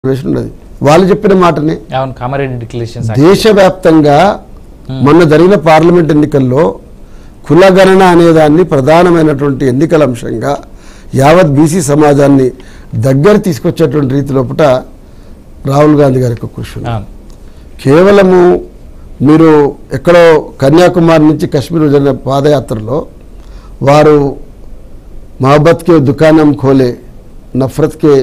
Reservation ఉన్నది వాళ్ళు చెప్పిన మాటనే అవును కామారెడ్డి డిక్లరేషన్స్ దేశవ్యాప్తంగా మొన్న జరిగిన పార్లమెంట్ ఎన్నికల్లో కులగణన అనేదాన్ని ప్రధానమైనటువంటి ఎన్నికల అంశంగా యావత్ బీసీ సమాజాన్ని దగ్గర తీసుకొచ్చేటువంటి రీతి లోపల రాహుల్ గాంధీ గారి యొక్క కృషి ఉంది. అవును కేవలము మీరు ఎక్కడో కన్యాకుమారి నుంచి కశ్మీర్ జరిగిన పాదయాత్రలో వారు మొహబ్బత్ కే దుకాణం ఖోలే నఫరత్ కే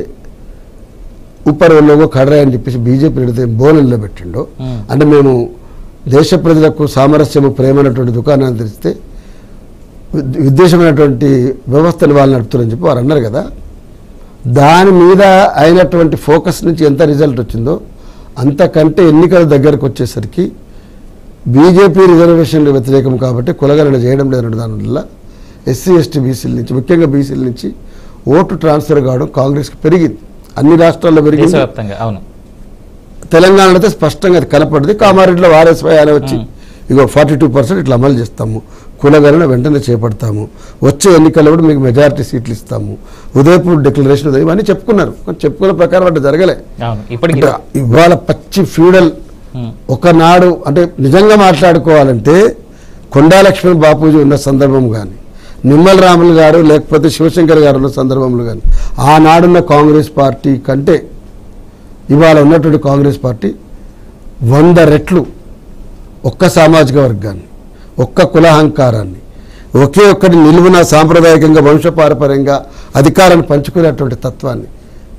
ఊపర్ లోగో కడరా అని చెప్పేసి బీజేపీ పెడితే బోన్ నిలబెట్టిండో మ్మ్. అంటే మేము దేశ ప్రజలకు సామరస్యము ప్రేమ అనేటువంటి దుకాణాన్ని తెరిస్తే విద్- విద్వేషమైనటువంటి వ్యవస్థను వాళ్ళు నడుపుతారని చెప్పి వారు అన్నారు కదా దాని మీద అయినటువంటి ఫోకస్ నుంచి ఎంత రిజల్ట్ వచ్చిందో అంతకంటే ఎన్నికల దగ్గరకు వచ్చేసరికి బీజేపీ రిజర్వేషన్లు వ్యతిరేకం కాబట్టి కులగణన చేయడం లేదన్న దానివల్ల ఎస్సీ ఎస్టీ బీసీల నుంచి ముఖ్యంగా బీసీల నుంచి ఓటు ట్రాన్స్ఫర్ కావడం కాంగ్రెస్కి పెరిగింది అన్ని రాష్ట్రాల్లో పెరిగింది దేశవ్యాప్తంగా అవును తెలంగాణలో అయితే స్పష్టంగా అది కనపడింది కామారెడ్డిలో వారస్వై అని వచ్చి మ్మ్. ఇగో ఫార్టీ టూ పర్సెంట్ ఇట్లా అమలు చేస్తాము కులగణన వెంటనే చేపడతాము వచ్చే ఎన్నికల్లో కూడా మీకు మెజారిటీ సీట్లు ఇస్తాము ఉదయపూర్ డిక్లరేషన్ ఉదయం ఇవన్నీ చెప్పుకున్నారు కానీ చెప్పుకున్న ప్రకారం అంటే జరగలే అవును ఇప్పటికి అంటే ఇవాళ పచ్చి ఫ్యూడల్ ఉమ్, ఒకనాడు అంటే నిజంగా మాట్లాడుకోవాలంటే కొండా లక్ష్మణ్ బాపూజీ ఉన్న సందర్భం కానీ నిమ్మల రాములు గారు లేకపోతే శివశంకర్ గారు ఉన్న సందర్భంలో కానీ ఆనాడున్న కాంగ్రెస్ పార్టీ కంటే ఇవాళ ఉన్నటువంటి కాంగ్రెస్ పార్టీ వంద రెట్లు ఒక్క సామాజిక వర్గాన్ని ఒక్క కులహంకారాన్ని ఒకే ఒక్కటి నిలువున సాంప్రదాయకంగా వంశపారపర్యంగా అధికారాన్ని పంచుకునేటువంటి తత్వాన్ని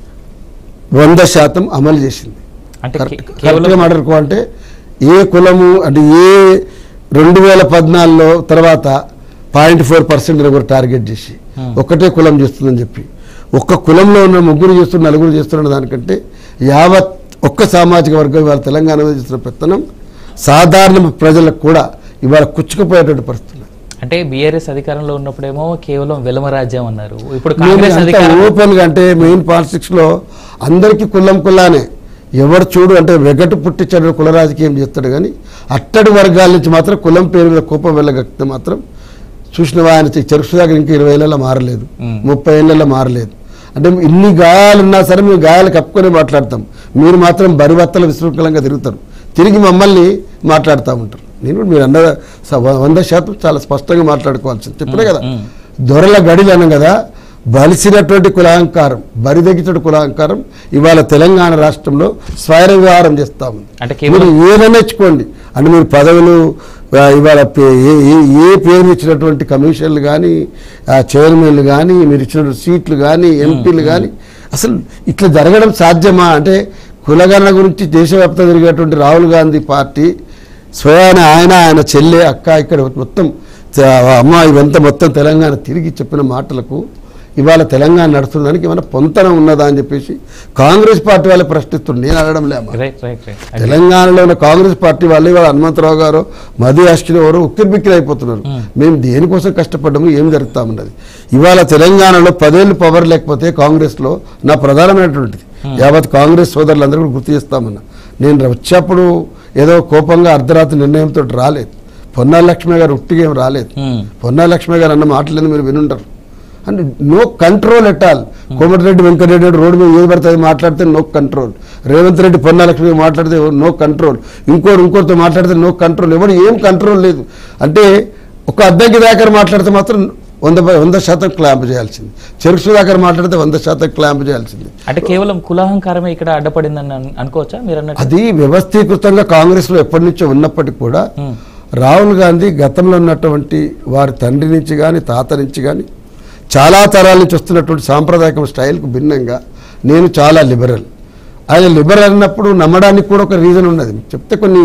వంద శాతం అమలు చేసింది అంటే కే- కరెక్ట్గా కేవలం మాట్లాడుకోవాలంటే ఏ కులము అంటే ఏ రెండు వేల పద్నాలుగులో తర్వాత పాయింట్ ఫోర్ పర్సెంట్ కూడా టార్గెట్ చేసి Hmm. ఒక్కటే కులం చేస్తుందని చెప్పి ఒక్క కులంలో ఉన్న ముగ్గురు చేస్తున్న నలుగురు చేస్తున్న దానికంటే యావత్ ఒక్క సామాజిక వర్గం ఇవాళ తెలంగాణలో చేస్తున్న పెత్తనం సాధారణ ప్రజలకు కూడా ఇవాళ కుచ్చుకుపోయేటువంటి పరిస్థితి ఉన్నది. అంటే బీఆర్ఎస్ అధికారంలో ఉన్నప్పుడేమో కేవలం వెలమ రాజ్యం అన్నారు ఇప్పుడు నేను కాంగ్రెస్ అంత అధికారం ఓపెన్ గా అంటే మెయిన్ పాలిటిక్స్ లో అందరికీ కుల్లం కుల్లానే ఎవరు చూడు అంటే వెగటు పుట్టించాడు కుల రాజకీయం చేస్తాడు కానీ అట్టడి వర్గాల నుంచి మాత్రం కులం పేరు మీద కోపం వెళ్ళగక్కితే మాత్రం చూసినవా ఆయన చెరుకు సుధాకర్ ఇంకా ఇరవై ఏళ్ళలో మారలేదు మ్మ్. ముప్పై ఏళ్ళలో మారలేదు అంటే ఇన్ని గాయాలు ఉన్నా సరే మేము గాయాలు కప్పుకొని మాట్లాడతాం మీరు మాత్రం బరివత్తలు విశృంఖలంగా తిరుగుతారు తిరిగి మమ్మల్ని మాట్లాడుతూ ఉంటారు నేను కూడా మీరు అన్న స- వంద శాతం చాలా స్పష్టంగా మాట్లాడుకోవాల్సింది చెప్పలే కదా మ్మ్. దొరల గడిలు అనం కదా బలిసినటువంటి కులాహంకారం బరిదెగినటువంటి కులాహంకారం ఇవాళ తెలంగాణ రాష్ట్రంలో స్వైర వ్యవహారం చేస్తా ఉంది అంటే మీరు కేవలం ఏదైనా ఇచ్చుకోండి అంటే మీరు పదవులు ఆ, ఇవాళ పే- ఏ- ఏ- ఏ పేరు ఇచ్చినటువంటి కమిషన్లు కానీ చైర్మన్లు కానీ మీరు ఇచ్చిన సీట్లు కానీ ఎంపీలు కానీ అసలు ఇట్లా జరగడం సాధ్యమా అంటే కులగణన గురించి దేశవ్యాప్తంగా తిరిగేటువంటి రాహుల్ గాంధీ పార్టీ స్వయాన ఆయన ఆయన చెల్లె అక్క ఇక్కడ మొత్తం చ- అమ్మ ఇవంతా మొత్తం తెలంగాణ తిరిగి చెప్పిన మాటలకు ఇవాళ తెలంగాణ నడుస్తుందానికి ఏమైనా పొంతన ఉన్నదా అని చెప్పేసి కాంగ్రెస్ పార్టీ వాళ్ళు ప్రశ్నిస్తుంది నేను అనడం లేమా రైట్ రైట్ రైట్ తెలంగాణలో ఉన్న కాంగ్రెస్ పార్టీ వాళ్ళు ఇవాళ హనుమంతరావు గారు మధు యాష్కిని ఎవరు ఉక్కిరిబిక్కిరి అయిపోతున్నారు మ్మ్. మేము దేనికోసం కష్టపడ్డాము ఏం జరుగుతా ఉన్నది ఇవాళ తెలంగాణలో పదేళ్ళు పవర్ లేకపోతే కాంగ్రెస్లో నా ప్రధానమైనటువంటిది యావత్ కాంగ్రెస్ సోదరులందరూ కూడా గుర్తు చేస్తామన్నా నేను వచ్చేప్పుడు ఏదో కోపంగా అర్ధరాత్రి నిర్ణయంతో రాలేదు పొన్నాల లక్ష్మి గారు ఉట్టిగా ఏం రాలేదు ఉమ్, పొన్నాల లక్ష్మి గారు అన్న మాటలేదు మీరు వినుంటారు అంటే no control at all Komatireddy Venkatreddy Reddy road మీద ఏది పడితే అది మాట్లాడితే నో కంట్రోల్ రేవంత్ రెడ్డి పొన్నా లక్ష్మి మాట్లాడితే నో కంట్రోల్ ఇంకోటి ఇంకోటితో మాట్లాడితే నో కంట్రోల్ ఎవరు ఏం కంట్రోల్ లేదు అంటే ఒక అద్దెకి దాకా మాట్లాడితే మాత్రం వంద పై- వంద శాతం క్లాంప్ చేయాల్సింది చెరుకు సుధాకర్ మాట్లాడితే వంద శాతం క్లాంప్ చేయాల్సింది అంటే కేవలం కులాహంకారమే ఇక్కడ అడ్డపడిందని అన్- అనుకోవచ్చా మీరు అన్నట్టు అది వ్యవస్థీకృతంగా కాంగ్రెస్లో ఎప్పటి నుంచో ఉన్నప్పటికీ కూడా ఉమ్, రాహుల్ గాంధీ గతంలో ఉన్నటువంటి వారి తండ్రి నుంచి కానీ తాత నుంచి కానీ చాలా తరాల నుంచి వస్తున్నటువంటి సాంప్రదాయక స్టైల్కు భిన్నంగా నేను చాలా లిబరల్ ఆయన లిబరల్ అన్నప్పుడు నమ్మడానికి కూడా ఒక రీజన్ ఉన్నది చెప్తే కొన్ని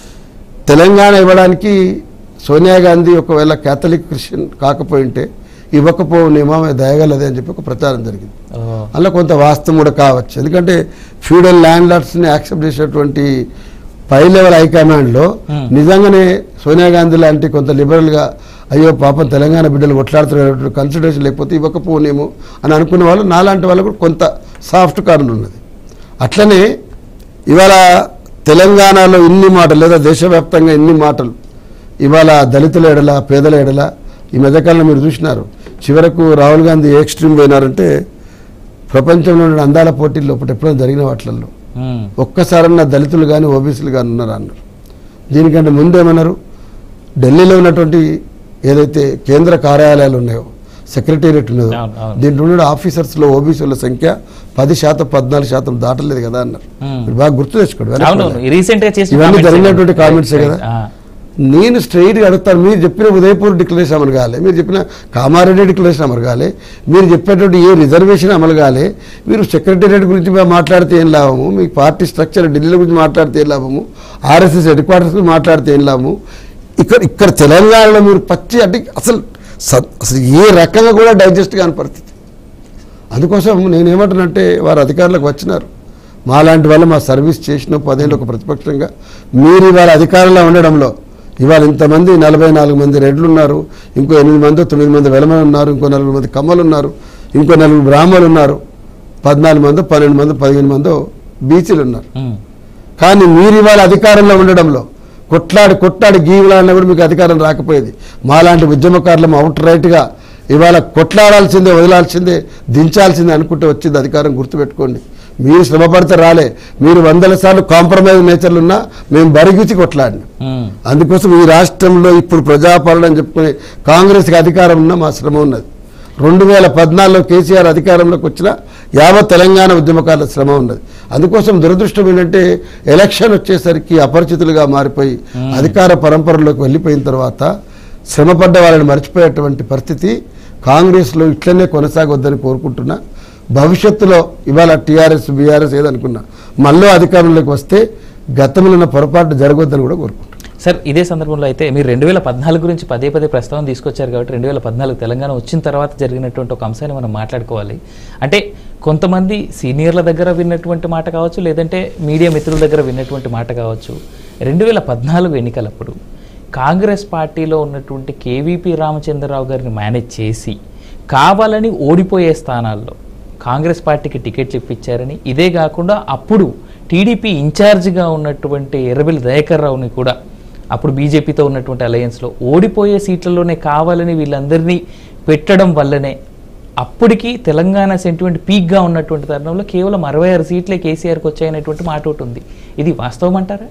తెలంగాణ ఇవ్వడానికి సోనియా గాంధీ ఒకవేళ క్యాథలిక్ క్రిస్టియన్ కాకపోయింటే ఇవ్వకపోనేమో ఆమె దయగలదే అని చెప్పి ఒక ప్రచారం జరిగింది ఓ, అందులో కొంత వాస్తవం కూడా కావచ్చు ఎందుకంటే ఫ్యూడల్ ల్యాండ్ లార్డ్స్ని యాక్సెప్ట్ చేసేటువంటి పై లెవెల్ హైకమాండ్లో Hmm. నిజంగానే సోనియా గాంధీ లాంటి కొంత లిబరల్గా అయ్యో పాపం తెలంగాణ బిడ్డలు కొట్లాడుతున్నటువంటి కన్సిడరేషన్ లేకపోతే ఇవ్వకపోనేమో అని అనుకునే వాళ్ళు నాలాంటి వాళ్ళు కూడా కొంత సాఫ్ట్ కార్నర్ ఉన్నది అట్లనే ఇవాళ తెలంగాణలో ఇన్ని మాటలు లేదా దేశవ్యాప్తంగా ఇన్ని మాటలు ఇవాళ దళితుల ఎడల పేదల ఎడల ఈ మధ్యకాలంలో మీరు చూసినారు చివరకు రాహుల్ గాంధీ ఏ ఎక్స్ట్రీమ్ పోయినారంటే ప్రపంచంలో ఉన్న అందాల పోటీల్లో లోపల ఎప్పుడైనా జరిగిన వాటిల్లో ఉమ్, ఒక్కసారన్నా దళితులు కానీ ఓబీసీలు కానీ ఉన్నారు అన్నారు దీనికంటే ముందేమన్నారు ఢిల్లీలో ఉన్నటువంటి ఏదైతే కేంద్ర కార్యాలయాలు ఉన్నాయో సెక్రటేరియట్ ఉన్నదో అవును, అవును. దీంట్లో ఉన్న ఆఫీసర్స్లో ఓబీసీల సంఖ్య పది శాతం పద్నాలుగు శాతం దాటలేదు కదా అన్నారు Hmm. మీరు బాగా గుర్తు తెచ్చుకోండి వెనక్కి అవును వెళ్ళండి. రీసెంట్ గా చేసిన ఇవన్నీ comments జరిగినటువంటి ఏమి? comments ఏ Right, కదా? right. ఆ, నేను స్ట్రైట్గా అడుగుతాను మీరు చెప్పిన ఉదయపూర్ డిక్లరేషన్ అమలు కాలే మీరు చెప్పిన కామారెడ్డి డిక్లరేషన్ అమలు కాలే మీరు చెప్పేటువంటి ఏ రిజర్వేషన్ అమలు కాలే మీరు సెక్రటేరియట్ గురించి మా- మాట్లాడితే ఏం లాభము మీ పార్టీ స్ట్రక్చర్ ఢిల్లీలో గురించి మాట్లాడితే ఏం లాభము ఆర్ఎస్ఎస్ హెడ్ క్వార్టర్స్ గురించి మాట్లాడితే ఏం లాభము ఇక్కడ ఇక్కడ తెలంగాణలో మీరు పచ్చి అంటే అసలు స- అసలు ఏ రకంగా కూడా డైజెస్ట్ కాని పరిస్థితి అందుకోసం నేను ఏమంటానంటే వారు అధికారులకు వచ్చినారు మాలాంటి వాళ్ళు మా సర్వీస్ చేసిన పదేళ్ళు ఒక ప్రతిపక్షంగా మీరు ఇవాళ అధికారంలో ఉండడంలో ఇవాళ ఇంతమంది నలభై నాలుగు మంది రెడ్లు ఉన్నారు ఇంకో ఎనిమిది మంది తొమ్మిది మంది వెలమలు ఉన్నారు ఇంకో నలుగురు మంది కమ్మలు ఉన్నారు ఇంకో నలుగురు బ్రాహ్మణులు ఉన్నారు పద్నాలుగు మంది పన్నెండు మంది పదిహేను మంది బీసీలు ఉన్నారు ఉమ్, కానీ మీరు ఇవాళ అధికారంలో ఉండడంలో కొట్లాడి కొట్లాడి గీవులాడినా కూడా మీకు అధికారం రాకపోయేది మాలాంటి ఉద్యమకారులం అవుట్ రైట్గా ఇవాళ కొట్లాడాల్సిందే వదలాల్సిందే దించాల్సిందే అనుకుంటే వచ్చింది అధికారం గుర్తుపెట్టుకోండి మీరు శ్రమపడితే రాలే మీరు వందల సార్లు కాంప్రమైజ్ నేచర్లు ఉన్నా మేము బరిగిచి కొట్లాడినాం ఉమ్, అందుకోసం ఈ రాష్ట్రంలో ఇప్పుడు ప్రజాపాలన అని చెప్పుకునే కాంగ్రెస్కి అధికారం ఉన్న మా శ్రమ ఉన్నది రెండు వేల పద్నాలుగులో కేసీఆర్ అధికారంలోకి వచ్చిన యావత్ తెలంగాణ ఉద్యమకారుల శ్రమ ఉన్నది అందుకోసం దురదృష్టం ఏంటంటే ఎలక్షన్ వచ్చేసరికి అపరిచితులుగా మారిపోయి అధికార పరంపరలోకి వెళ్ళిపోయిన తర్వాత శ్రమపడ్డ వాళ్ళని మర్చిపోయేటువంటి పరిస్థితి కాంగ్రెస్లో ఇట్లనే కొనసాగొద్దని కోరుకుంటున్నా భవిష్యత్తులో ఇవాళ టీఆర్ఎస్ బీఆర్ఎస్ ఏదనుకున్నా మళ్ళీ అధికారంలోకి వస్తే గతంలో ఉన్న పొరపాటు జరగొద్దని కూడా కోరుకుంటున్నాను సార్ ఇదే సందర్భంలో అయితే మీరు రెండు వేల పద్నాలుగు గురించి పదే పదే ప్రస్తావన తీసుకొచ్చారు కాబట్టి రెండు వేల పద్నాలుగు తెలంగాణ వచ్చిన తర్వాత జరిగినటువంటి ఒక అంశాన్ని మనం మాట్లాడుకోవాలి అంటే కొంతమంది సీనియర్ల దగ్గర విన్నటువంటి మాట కావచ్చు లేదంటే మీడియా మిత్రుల దగ్గర విన్నటువంటి మాట కావచ్చు రెండు వేల పద్నాలుగు ఎన్నికలప్పుడు కాంగ్రెస్ పార్టీలో ఉన్నటువంటి కేవీపీ రామచంద్రరావు గారిని మేనేజ్ చేసి కావాలని ఓడిపోయే స్థానాల్లో కాంగ్రెస్ పార్టీకి టికెట్లు ఇప్పించారని ఇదే కాకుండా అప్పుడు టీడీపీ ఇన్ఛార్జిగా ఉన్నటువంటి ఎర్రబెల్లి దయాకర్ రావుని కూడా అప్పుడు బీజేపీతో ఉన్నటువంటి అలయన్స్లో ఓడిపోయే సీట్లలోనే కావాలని వీళ్ళందరినీ పెట్టడం వల్లనే అప్పటికి తెలంగాణ సెంటిమెంట్ పీక్గా ఉన్నటువంటి తరుణంలో కేవలం అరవై ఆరు సీట్లే కేసీఆర్కి వచ్చాయనేటువంటి మాట ఒకటి ఉంది ఇది వాస్తవం అంటారా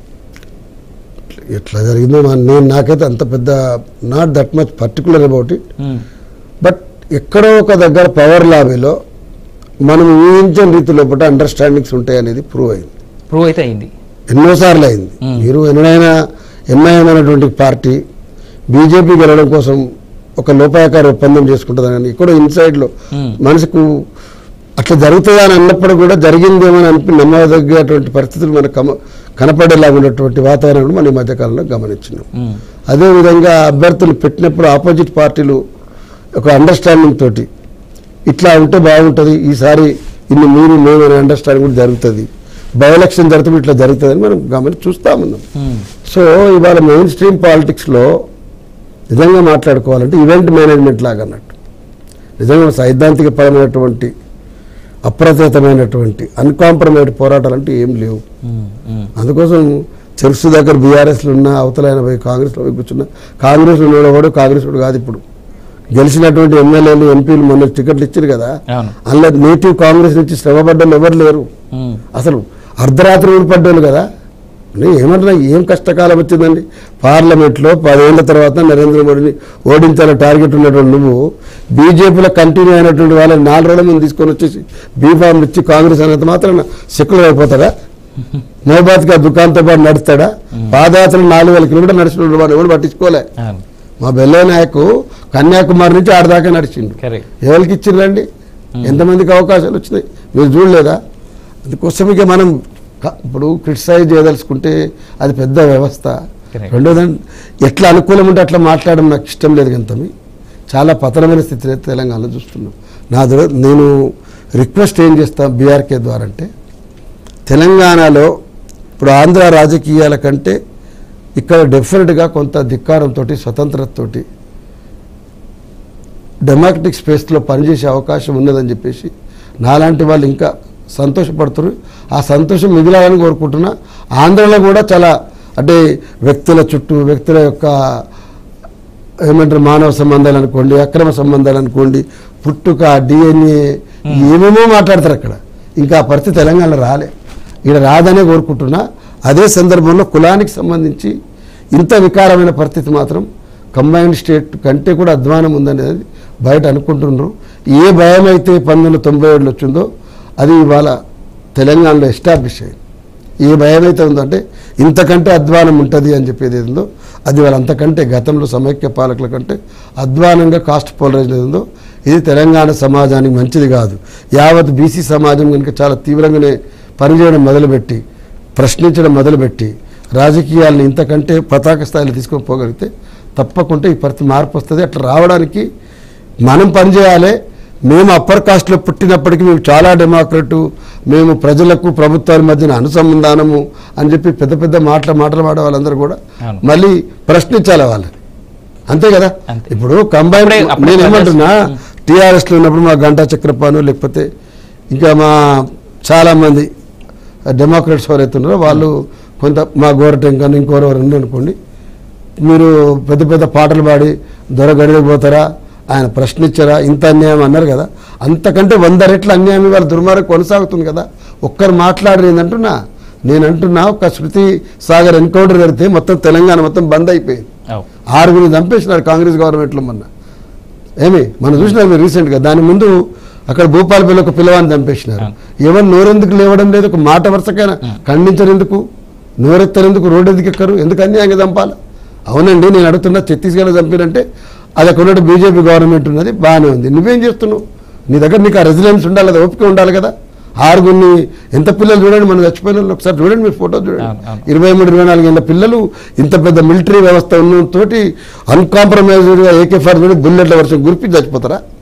ఎట్లా జరిగిందో మా- నేను నాకైతే అంత పెద్ద not that much particular about it um, but ఎక్కడో ఒక దగ్గర పవర్ లాబీలో మనం ఊహించని రీతిలో పూట అండర్స్టాండింగ్స్ ఉంటాయి అనేది ప్రూవ్ అయింది ప్రూవ్ అయితే అయింది ఎన్నోసార్లు అయింది Hmm. మీరు ఎన్నడైనా ఎంఐఎం అనేటువంటి పార్టీ బీజేపీ గెలవడం కోసం ఒక లోపాయకార ఒప్పందం చేసుకుంటుంది కానీ ఇక్కడ ఇన్సైడ్లో Hmm. మనసుకు అట్లా జరుగుతుందా అని అన్నప్పుడు కూడా జరిగిందేమో అని అనిపి నమ్మదగ్గటువంటి పరిస్థితులు మనకు కమ కనపడేలాగా ఉన్నటువంటి వాతావరణం మనం ఈ మధ్యకాలంలో గమనించినాం ఉమ్, అదేవిధంగా అభ్యర్థులు పెట్టినప్పుడు ఆపోజిట్ పార్టీలు ఒక అండర్స్టాండింగ్ తోటి ఇట్లా ఉంటే బాగుంటుంది ఈసారి ఇన్ని మీరు మేము అనే అండర్స్టాండింగ్ కూడా జరుగుతుంది బై ఎలక్షన్ జరుగుతుంది ఇట్లా జరుగుతుందని మనం గమని చూస్తా ఉన్నాం ఉమ్, సో ఇవాళ మెయిన్ స్ట్రీమ్ పాలిటిక్స్లో నిజంగా మాట్లాడుకోవాలంటే ఈవెంట్ మేనేజ్మెంట్ లాగా అన్నట్టు నిజంగా సైద్ధాంతిక పరమైనటువంటి అప్రతితమైనటువంటి అన్కాంప్రమైజ్డ్ పోరాటాలు అంటే ఏం లేవు ఉమ్, ఉమ్, అందుకోసం చెరుసు దగ్గర బీఆర్ఎస్లో ఉన్న అవతల ఆయన పోయి కాంగ్రెస్లో పోయి కూర్చున్నా కాంగ్రెస్ ఉన్నవాడు కాంగ్రెస్ వాడు కాదు ఇప్పుడు గెలిచినటువంటి ఎమ్మెల్యేలు ఎంపీలు మొన్న టికెట్లు ఇచ్చారు కదా అవును అందులో నేటివ్ కాంగ్రెస్ నుంచి శ్రమపడ్డలు ఎవరు లేరు ఉమ్, అసలు అర్ధరాత్రి ఊడిపడ్డాను కదా నేను ఏమంటున్నా ఏం కష్టకాలం వచ్చిందండి పార్లమెంట్లో పదేళ్ల తర్వాత నరేంద్ర మోడీని ఓడించాలని టార్గెట్ ఉన్నటువంటి నువ్వు బీజేపీలో కంటిన్యూ అయినటువంటి వాళ్ళని నాలుగు రోజుల ముందు తీసుకొని వచ్చేసి బీఫామ్ ఇచ్చి కాంగ్రెస్ అనేంత మాత్రం సెక్యులర్ అయిపోతాడా మహబాద్కి ఆ దుకాణంతో పాటు నడుస్తాడా పాదయాత్రలు నాలుగు వేల కిలోమీటర్లు నడిచిన వాడు ఎవరు పట్టించుకోలే అవును మా బెల్లే నాయకు కన్యాకుమారి నుంచి ఆడదాకా నడిచిండు కరెక్ట్ ఎవరికి ఇచ్చిండ్రండి ఎంతమందికి అవకాశాలు వచ్చినాయి మీరు చూడలేదా అందుకోసం ఇక మనం క- ఇప్పుడు క్రిటిసైజ్ చేయదలుచుకుంటే అది పెద్ద వ్యవస్థ Correct. రెండోది ఎట్లా అనుకూలం ఉంటే అట్లా మాట్లాడడం నాకు ఇష్టం లేదు గంతమి చాలా పతనమైన స్థితిలో అయితే తెలంగాణలో చూస్తున్నాం నా దగ్గర నేను రిక్వెస్ట్ ఏం చేస్తాను బీఆర్కే ద్వారా అంటే తెలంగాణలో ఇప్పుడు ఆంధ్ర రాజకీయాల కంటే ఇక్కడ డెఫినెట్గా కొంత ధిక్కారంతో స్వతంత్రతతోటి డెమోక్రటిక్ స్పేస్లో పనిచేసే అవకాశం ఉన్నదని చెప్పేసి నాలాంటి వాళ్ళు ఇంకా సంతోషపడుతున్నారు ఆ సంతోషం మిగిలాలని కోరుకుంటున్నా ఆంధ్రలో కూడా చాలా అంటే వ్యక్తుల చుట్టూ వ్యక్తుల యొక్క ఏమంటారు మానవ సంబంధాలు అనుకోండి అక్రమ సంబంధాలు అనుకోండి పుట్టుక డిఎన్ఏ ఏమేమో మాట్లాడతారు అక్కడ ఇంకా ఆ పరిస్థితి తెలంగాణలో రాలే ఇక్కడ రాదనే కోరుకుంటున్నా అదే సందర్భంలో కులానికి సంబంధించి ఇంత వికారమైన పరిస్థితి మాత్రం కంబైన్డ్ స్టేట్ కంటే కూడా అధ్వానం ఉందనేది బయట అనుకుంటున్నారు ఏ భయం అయితే పంతొమ్మిది వందల తొంభై ఏడులో వచ్చిందో అది ఇవాళ తెలంగాణలో ఎస్టాబ్లిష్ అయింది ఏ భయం అయితే ఉందో అంటే ఇంతకంటే అధ్వానం ఉంటుంది అని చెప్పేది ఏదో అది వాళ్ళ అంతకంటే గతంలో సమైక్య పాలకుల కంటే అధ్వానంగా కాస్ట్ పోలరైజ్ ఉందో ఇది తెలంగాణ సమాజానికి మంచిది కాదు యావత్ బీసీ సమాజం కనుక చాలా తీవ్రంగానే పనిచేయడం మొదలుపెట్టి ప్రశ్నించడం మొదలుపెట్టి రాజకీయాలను ఇంతకంటే పతాక స్థాయిలో తీసుకొని పోగలిగితే తప్పకుండా ఈ పరిస్థితి మార్పు వస్తుంది అట్లా రావడానికి మనం పనిచేయాలి మేము అప్పర్ కాస్ట్లో పుట్టినప్పటికీ మేము చాలా డెమోక్రటు మేము ప్రజలకు ప్రభుత్వాల మధ్యన అనుసంధానము అని చెప్పి పెద్ద పెద్ద మాటలు మాటలు మాడే వాళ్ళందరూ కూడా అవును. మళ్ళీ ప్రశ్నించాలి వాళ్ళని అంతే కదా అంతే. ఇప్పుడు కంబైన్ అప్పుడే- అప్పుడే నేను ఏమంటున్నా ఉం. టీఆర్ఎస్లో ఉన్నప్పుడు మా గంటా చక్రపాను లేకపోతే ఇంకా మా చాలామంది డెమోక్రాట్స్ ఎవరైతే ఉన్నారో వాళ్ళు కొంత మా గోరటెంకని ఇంకోరెవరు ఉంది అనుకోండి మీరు పెద్ద పెద్ద పాటలు పాడి దొర గడికి పోతారా ఆయన ప్రశ్నించారా ఇంత అన్యాయం అన్నారు కదా అంతకంటే వంద రెట్ల అన్యాయం ఇవాళ దుర్మార్గం కొనసాగుతుంది కదా ఒక్కరు మాట్లాడరు ఏందంటున్నా నేను అంటున్నా ఒక శృతి సాగర్ ఎన్కౌంటర్ జరిగితే మొత్తం తెలంగాణ మొత్తం బంద్ అయిపోయింది అవు ఆరుగురు చంపేసినారు కాంగ్రెస్ గవర్నమెంట్లో మొన్న ఏమి మనం చూసినాం మీరు రీసెంట్గా దాని ముందు అక్కడ భూపాలపల్లి ఒక పిల్లవాడిని చంపేసినారు ఎవరు నోరెందుకు లేవడం లేదు ఒక మాట వరుసకైనా ఖండించరెందుకు నోరెత్తరెందుకు రోడ్డు ఎందుకు ఎక్కరు ఎందుకు అన్యాయంగా చంపాలి అవునండి నేను అడుగుతున్నా ఛత్తీస్గఢ్ చంపినంటే అది అక్కడ ఉన్నట్టు బీజేపీ గవర్నమెంట్ ఉన్నది బాగానే ఉంది నువ్వేం చేస్తున్నావు నీ దగ్గర నీకు ఆ రెసిడెన్స్ ఉండాలి కదా ఓపిక ఉండాలి కదా ఆరుగురిని ఎంత పిల్లలు చూడండి మనం చచ్చిపోయిన వాళ్ళు ఒకసారి చూడండి మీరు ఫోటో చూడండి అవును, అవును. ఇరవై మూడు ఇరవై నాలుగు ఏళ్ళ పిల్లలు ఇంత పెద్ద మిలిటరీ వ్యవస్థ ఉన్న తోటి అన్కాంప్రమైజ్డ్గా ఏకే ఫార్ బుల్లెట్ల వర్షం గురిపి చచ్చిపోతారా